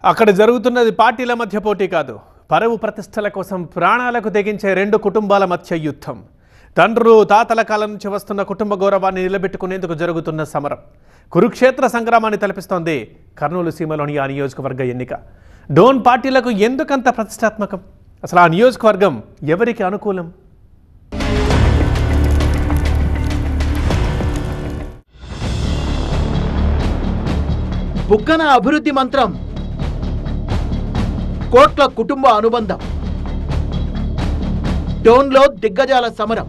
అక్కడ జరుగుతున్నది పార్టీల మధ్య పోటీ కాదు పరువు ప్రతిష్టల కోసం ప్రాణాలకు తెగించే రెండు కుటుంబాల మధ్య యుద్ధం తండ్రులు తాతల కాలం నుంచి వస్తున్న కుటుంబ గౌరవాన్ని నిలబెట్టుకునేందుకు జరుగుతున్న సమరం కురుక్షేత్ర సంగ్రామాన్ని తలపిస్తోంది కర్నూలు సీమలోని ఆ నియోజకవర్గ ఎన్నిక డోన్ పార్టీలకు ఎందుకంత ప్రతిష్టాత్మకం అసలు ఆ నియోజకవర్గం ఎవరికి అనుకూలం బుగ్గన అభివృద్ధి మంత్రం కోట్ల కుటుంబ అనుబంధం డోన్లో దిగ్గజాల సమరం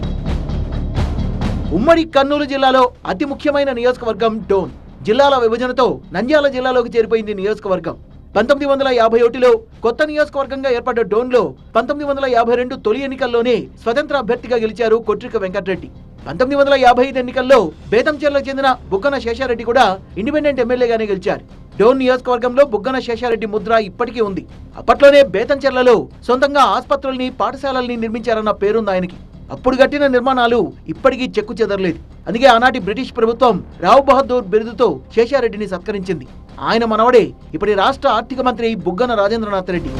ఉమ్మడి కర్నూలు జిల్లాలో అతి ముఖ్యమైన నియోజకవర్గం డోన్ జిల్లాల విభజనతో నంద్యాల జిల్లాలోకి చేరిపోయింది నియోజకవర్గం పంతొమ్మిది వందల యాభై ఒకటిలో కొత్త నియోజకవర్గంగా ఏర్పడ్డ డోన్లో పంతొమ్మిది వందల యాభై రెండు తొలి ఎన్నికల్లోనే స్వతంత్ర అభ్యర్థిగా గెలిచారు కొట్రిక వెంకటరెడ్డి పంతొమ్మిది వందల యాభై ఐదు ఎన్నికల్లో బేతంచెర్లకు చెందిన బుగ్గన శేషారెడ్డి కూడా ఇండిపెండెంట్ ఎమ్మెల్యేగానే గెలిచారు డోన్ నియోజకవర్గంలో బుగ్గన శేషారెడ్డి ముద్ర ఇప్పటికీ ఉంది అప్పట్లోనే బేతంచెర్లలో సొంతంగా ఆసుపత్రుల్ని పాఠశాలల్ని నిర్మించారన్న పేరుంది ఆయనకి అప్పుడు కట్టిన నిర్మాణాలు ఇప్పటికీ చెక్కు చెదరలేదు అందుకే ఆనాటి బ్రిటిష్ ప్రభుత్వం రావ్ బహదూర్ బిరుదుతో శేషారెడ్డిని సత్కరించింది ఆయన మనవడే ఇప్పటి రాష్ట్ర ఆర్థిక మంత్రి బుగ్గన రాజేంద్రనాథ్ రెడ్డి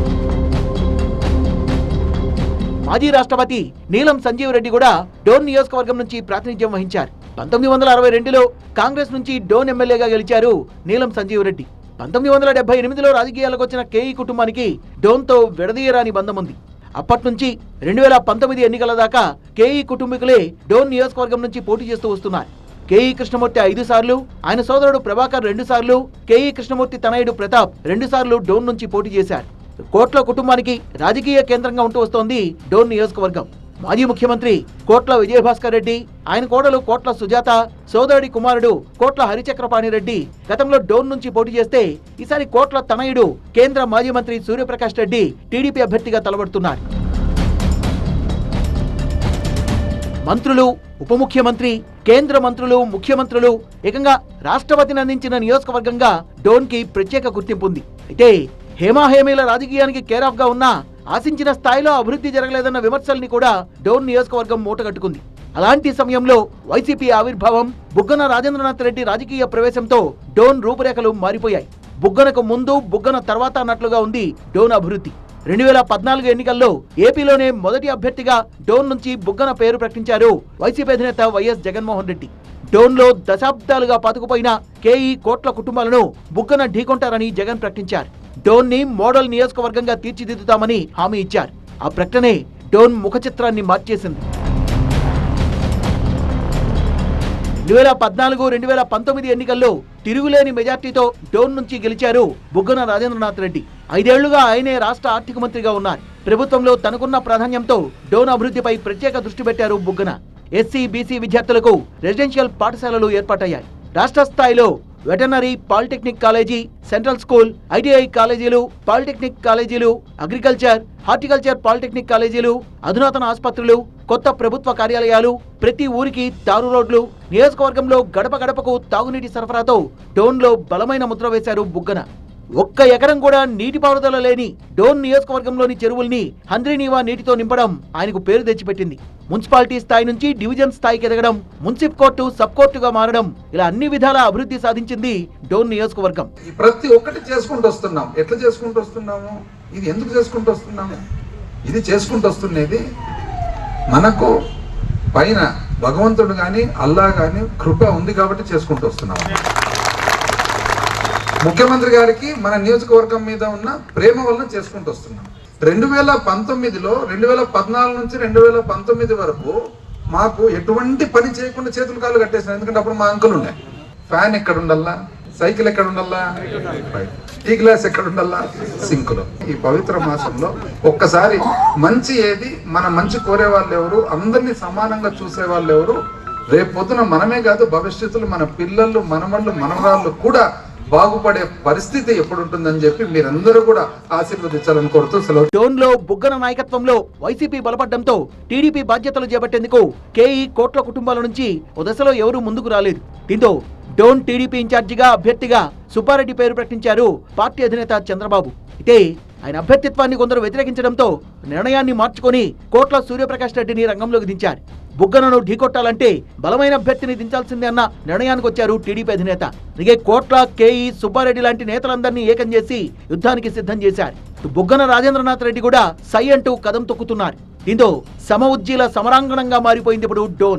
మాజీ రాష్ట్రపతి నీలం సంజీవ్ రెడ్డి కూడా డోన్ నియోజకవర్గం నుంచి ప్రాతినిధ్యం వహించారు పంతొమ్మిది వందల అరవై రెండులో కాంగ్రెస్ నుంచి డోన్ ఎమ్మెల్యేగా గెలిచారు నీలం సంజీవ్ రెడ్డి పంతొమ్మిది వందల డెబ్బై ఎనిమిదిలో రాజకీయాలకు వచ్చిన కేఈ కుటుంబానికి డోన్తో విడదీయరాని బంధం ఉంది అప్పటి నుంచి రెండు వేల పంతొమ్మిది ఎన్నికల దాకా కేఈ కుటుంబీకులే డోన్ నియోజకవర్గం నుంచి పోటీ చేస్తూ వస్తున్నారు కేఈ కృష్ణమూర్తి ఐదు సార్లు ఆయన సోదరుడు ప్రభాకర్ రెండు సార్లు కేఈ కృష్ణమూర్తి తనయుడు ప్రతాప్ రెండు సార్లు డోన్ నుంచి పోటీ చేశారు కోట్ల కుటుంబానికి రాజకీయ కేంద్రంగా ఉంటూ వస్తోంది డోన్ నియోజకవర్గం మాజీ ముఖ్యమంత్రి కోట్ల విజయభాస్కర్ రెడ్డి ఆయన కోడలు కోట్ల సుజాత సోదరుడి కుమారుడు కోట్ల హరిచక్రపాణి రెడ్డి గతంలో డోన్ నుంచి పోటీ చేస్తే ఈసారి కోట్ల తనయుడు కేంద్ర మాజీ మంత్రి సూర్యప్రకాష్ రెడ్డి టీడీపీ అభ్యర్థిగా తలబడుతున్నారు మంత్రులు ఉప ముఖ్యమంత్రి కేంద్ర మంత్రులు ముఖ్యమంత్రులు ఏకంగా రాష్ట్రపతిని అందించిన నియోజకవర్గంగా డోన్ కి ప్రత్యేక గుర్తింపు ఉంది అయితే హేమాహేమీల రాజకీయానికి కేర్ ఆఫ్ గా ఉన్నా ఆశించిన స్థాయిలో అభివృద్ధి జరగలేదన్న విమర్శల్ని కూడా డోన్ నియోజకవర్గం మూటగట్టుకుంది అలాంటి సమయంలో వైసీపీ ఆవిర్భావం బుగ్గన రాజేంద్రనాథ్ రెడ్డి రాజకీయ ప్రవేశంతో డోన్ రూపురేఖలు మారిపోయాయి బుగ్గనకు ముందు బుగ్గన తర్వాత అన్నట్లుగా ఉంది డోన్ అభివృద్ధి రెండు వేల పద్నాలుగు ఎన్నికల్లో ఏపీలోనే మొదటి అభ్యర్థిగా డోన్ నుంచి బుగ్గన పేరు ప్రకటించారు వైసీపీ అధినేత వైఎస్ జగన్మోహన్ రెడ్డి డోన్లో దశాబ్దాలుగా పాతుకుపోయిన కేఈ కోట్ల కుటుంబాలను బుగ్గన ఢీకొంటారని జగన్ ప్రకటించారు డోన్ ని మోడల్ నియోజకవర్గంగా తీర్చిదిద్దుతామని హామీ ఇచ్చారు ఆ ప్రకటనే డోన్ ముఖ చిత్రాన్ని మార్చేసింది రెండు వేల పద్నాలుగు రెండు వేల పంతొమ్మిది ఎన్నికల్లో తిరుగులేని మెజార్టీతో డోన్ నుంచి గెలిచారు బుగ్గన రాజేంద్రనాథ్ రెడ్డి ఐదేళ్లుగా ఆయనే రాష్ట్ర ఆర్థిక మంత్రిగా ఉన్నారు ప్రభుత్వంలో తనకున్న ప్రాధాన్యంతో డోన్ అభివృద్ధిపై ప్రత్యేక దృష్టి పెట్టారు బుగ్గన ఎస్సీ బీసీ విద్యార్థులకు రెసిడెన్షియల్ పాఠశాలలు ఏర్పాటయ్యాయి రాష్ట్ర స్థాయిలో veterinary polytechnic college central school ITI కాలేజీలు పాలిటెక్నిక్ కాలేజీలు అగ్రికల్చర్ హార్టికల్చర్ పాలిటెక్నిక్ కాలేజీలు అధునాతన ఆసుపత్రులు కొత్త ప్రభుత్వ కార్యాలయాలు ప్రతి ఊరికి తారు రోడ్లు నియోజకవర్గంలో గడప గడపకు తాగునీటి సరఫరాతో డోన్లో బలమైన ముద్ర వేశారు బుగ్గన ఒక్క ఎకరం కూడా నీటిపారుదల లేని డోన్ నియోజకవర్గంలోని చెరువుల్ని హంద్రీనీవా నీటితో నింపడం ఆయనకు పేరు తెచ్చిపెట్టింది మున్సిపాలిటీ స్థాయి నుంచి డివిజన్ స్థాయికి ఎదగడం మున్సిప్ కోర్టు సబ్ కోర్టుగా మారడం ఇలా అన్ని విధాల అభివృద్ధి సాధించింది డోన్ నియోజకవర్గం ఈ ప్రతి ఒక్కటి చేసుకుంటూ వస్తున్నాం ఎట్లా చేసుకుంటూ వస్తున్నాము ఇది ఎందుకు చేసుకుంటూ వస్తున్నాము ఇది చేసుకుంటూ వస్తున్నది మనకు పైన భగవంతుడు కానీ అల్లా కానీ కృప ఉంది కాబట్టి చేసుకుంటూ వస్తున్నాము ముఖ్యమంత్రి గారికి మన నియోజకవర్గం మీద ఉన్న ప్రేమ వలన చేసుకుంటూ వస్తున్నాం రెండు వేల పంతొమ్మిదిలో రెండు వేల పద్నాలుగు నుంచి రెండు వేల పంతొమ్మిది వరకు మాకు ఎటువంటి పని చేయకుండా చేతులు కాళ్ళు కట్టేసినారు ఎందుకంటే అప్పుడు మా అంకులు ఉండే ఫ్యాన్ ఎక్కడ ఉండాలా సైకిల్ ఎక్కడ ఉండాలా టీ గ్లాస్ ఎక్కడ ఉండాలా సింక్ లో ఈ పవిత్ర మాసంలో ఒక్కసారి మంచి ఏది మన మంచి కోరే వాళ్ళు ఎవరు అందరినీ సమానంగా చూసే వాళ్ళు ఎవరు రేపు పొద్దున మనమే కాదు భవిష్యత్తులో మన పిల్లలు మనమళ్ళు మనవరాళ్ళు కూడా బాగుపడే పరిస్థితి ఎప్పుడు ఉంటుందని చెప్పి మీరందరూ కూడా ఆశీర్వదించాలని కోరుతూ సెలవు డోన్ లో బుగ్గన నాయకత్వంలో వైసీపీ బలపడ్డంతో టీడీపీ బాధ్యతలు చేపట్టేందుకు కేఈ కోట్ల కుటుంబాల నుంచి ఓ దశలో ఎవరూ ముందుకు రాలేదు దీంతో డోన్ టీడీపీ ఇన్ఛార్జిగా అభ్యర్థిగా సుబ్బారెడ్డి పేరు ప్రకటించారు పార్టీ అధినేత చంద్రబాబు అయితే ఆయన అభ్యర్థిత్వాన్ని కొందరు వ్యతిరేకించడంతో నిర్ణయాన్ని మార్చుకొని కోట్ల సూర్యప్రకాష్ రెడ్డిని రంగంలోకి దించారు బుగ్గనను ఢీకొట్టాలంటే బలమైన అభ్యర్థిని దించాల్సిందే అన్న నిర్ణయానికి వచ్చారు టీడీపీ అధినేత అలాగే కోట్ల కేఈ సుబ్బారెడ్డి లాంటి నేతలందరినీ ఏకం చేసి యుద్ధానికి సిద్ధం చేశారు ఇటు బుగ్గన రాజేంద్రనాథ్ రెడ్డి కూడా సై అంటూ కదం తొక్కుతున్నారు దీంతో సమ ఉజ్జీల సమరాంగణంగా మారిపోయింది ఇప్పుడు డోన్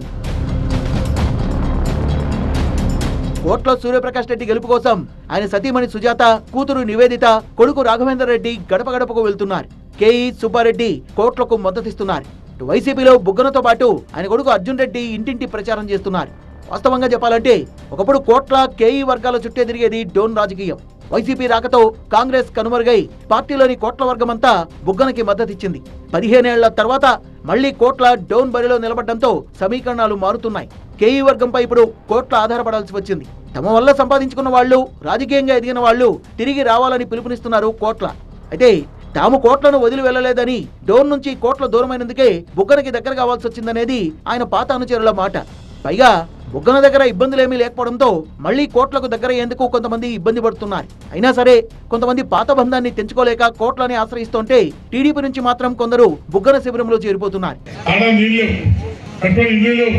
కోట్ల సూర్యప్రకాష్ రెడ్డి గెలుపు కోసం ఆయన సతీమణి సుజాత కూతురు నివేదిత కొడుకు రాఘవేంద్ర రెడ్డి గడప గడపకు వెళ్తున్నారు కేఈ సుబ్బారెడ్డి కోట్లకు మద్దతిస్తున్నారు ఇటు వైసీపీలో బుగ్గనతో పాటు ఆయన కొడుకు అర్జున్ రెడ్డి ఇంటింటి ప్రచారం చేస్తున్నారు వాస్తవంగా చెప్పాలంటే ఒకప్పుడు కోట్ల కేఈ వర్గాల చుట్టే తిరిగేది డోన్ రాజకీయం వైసీపీ రాకతో కాంగ్రెస్ కనుమరుగై పార్టీలోని కోట్ల వర్గమంతా బుగ్గనకి మద్దతిచ్చింది పదిహేనేళ్ల తర్వాత మళ్లీ కోట్ల డౌన్ బరిలో నిలబడడంతో సమీకరణాలు మారుతున్నాయి కేఈ వర్గంపై ఇప్పుడు కోట్ల ఆధారపడాల్సి వచ్చింది తమ వల్ల సంపాదించుకున్న వాళ్ళు రాజకీయంగా ఎదిగిన వాళ్ళు తిరిగి రావాలని పిలుపునిస్తున్నారు కోట్ల అయితే తాము కోట్లను వదిలి వెళ్లలేదని డోన్ నుంచి కోట్ల దూరమైనందుకే బుగ్గనకి దగ్గర కావాల్సి వచ్చిందనేది ఆయన పాత అనుచరుల మాట పైగా బుగ్గన దగ్గర ఇబ్బందులేమీ లేకపోవడంతో మళ్లీ కోట్లకు దగ్గర అయ్యేందుకు కొంతమంది ఇబ్బంది పడుతున్నారు అయినా సరే కొంతమంది పాత బంధాన్ని తెంచుకోలేక కోట్లని ఆశ్రయిస్తుంటే టీడీపీ నుంచి మాత్రం కొందరు బుగ్గన శిబిరంలో చేరిపోతున్నారు ఆడ నీళ్ళు కట్టుబడి ఇల్లు లేవు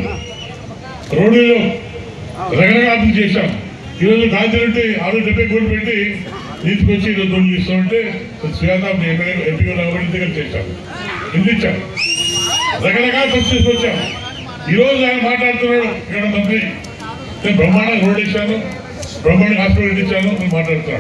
రోడ్లు లేవు రకరకాల అభివృద్ధి చేశాం ఈరోజు కాంతిరెడ్డి ఆరు డెబ్బై కోట్లు పెట్టి తీసుకొచ్చి ఈరోజు రోడ్లు ఇస్తామంటే శ్వేత ఎమ్మెల్యే ఎంపీ రాబడి దగ్గర చేశాం ఎందుకు ఇచ్చాం రకరకాల పరిస్థితులు వచ్చాం ఈరోజు ఆయన మాట్లాడుతున్నాడు ఇక్కడ మంత్రి నేను బ్రహ్మాండంగా రోడ్ ఇచ్చాను బ్రహ్మాండంగా హాస్పిటల్ ఇచ్చాను అని మాట్లాడుతున్నాడు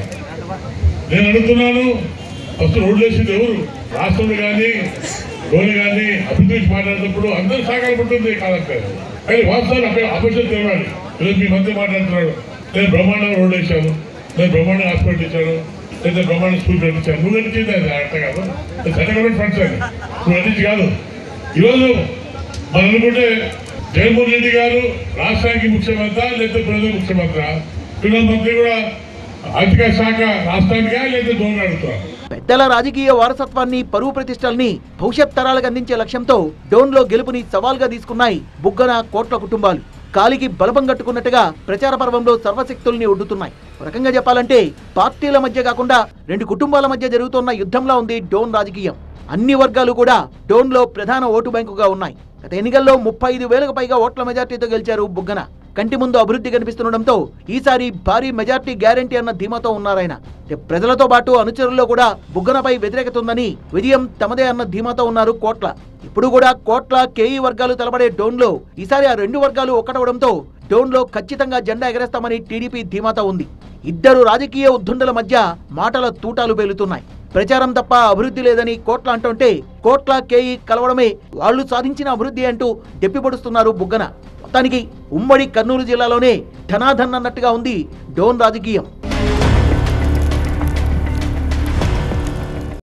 నేను అడుగుతున్నాను ఫస్ట్ రోడ్లు వేసింది ఎవరు రాష్ట్రంలో కానీ లోని కానీ అభివృద్ధి గురించి మాట్లాడినప్పుడు అందరూ సహకారం ఉంటుంది కాదంటారు కానీ వాస్తవాలు అక్కడ అబద్ధం తెలవాలి ఈరోజు మీ మంత్రి మాట్లాడుతున్నాడు నేను బ్రహ్మాండంగా రోడ్డు వేసాను నేను బ్రహ్మాండంగా హాస్పిటల్ ఇచ్చాను లేదా బ్రహ్మాండ స్కూల్ పెట్టించాను నువ్వు అందించింది అది అర్థ కాదు సెంట్రల్ గవర్నమెంట్ ఫండ్స్ అది నువ్వు అందించి కాదు ఈరోజు మనం అనుకుంటే జగన్మోహన్ రెడ్డి గారు రాష్ట్రానికి ముఖ్యమంత్రి లేదా ప్రజలకు ముఖ్యమంత్రి పిల్లల మంత్రి కూడా ఆర్థిక శాఖ రాష్ట్రానికా లేదా దోమ అడుగుతారు పెద్దల రాజకీయ వారసత్వాన్ని పరువు ప్రతిష్టల్ని భవిష్యత్ తరాలకు అందించే లక్ష్యంతో డోన్లో గెలుపుని సవాల్గా తీసుకున్నాయి బుగ్గన కోట్ల కుటుంబాలు కాలికి బలపం కట్టుకున్నట్టుగా ప్రచార పర్వంలో సర్వశక్తుల్ని ఒడ్డుతున్నాయి ఒక రకంగా చెప్పాలంటే పార్టీల మధ్య కాకుండా రెండు కుటుంబాల మధ్య జరుగుతున్న యుద్ధంలా ఉంది డోన్ రాజకీయం అన్ని వర్గాలు కూడా డోన్లో ప్రధాన ఓటు బ్యాంకుగా ఉన్నాయి గత ఎన్నికల్లో ముప్పై ఐదు వేలకు పైగా ఓట్ల మెజార్టీతో గెలిచారు బుగ్గన కంటి ముందు అభివృద్ధి కనిపిస్తుండటంతో ఈసారి భారీ మెజార్టీ గ్యారంటీ అన్న ధీమాతో ఉన్నారాయన అంటే ప్రజలతో పాటు అనుచరుల్లో కూడా బుగ్గనపై వ్యతిరేకత ఉందని విజయం తమదే అన్న ధీమాతో ఉన్నారు కోట్ల ఇప్పుడు కూడా కోట్ల కేఈ వర్గాలు తలబడే డోన్లో ఈసారి ఆ రెండు వర్గాలు ఒక్కటవడంతో డోన్లో ఖచ్చితంగా జెండా ఎగరేస్తామని టీడీపీ ధీమాతో ఉంది ఇద్దరు రాజకీయ ఉద్దుండల మధ్య మాటల తూటాలు పేలుతున్నాయి ప్రచారం తప్ప అభివృద్ధి లేదని కోట్ల అంటుంటే కోట్ల కేఈ కలవడమే వాళ్ళు సాధించిన అభివృద్ధి అంటూ దెప్పిపడుస్తున్నారు బుగ్గన మొత్తానికి ఉమ్మడి కర్నూలు జిల్లాలోనే ధనాధన్ అన్నట్టుగా ఉంది డోన్ రాజకీయం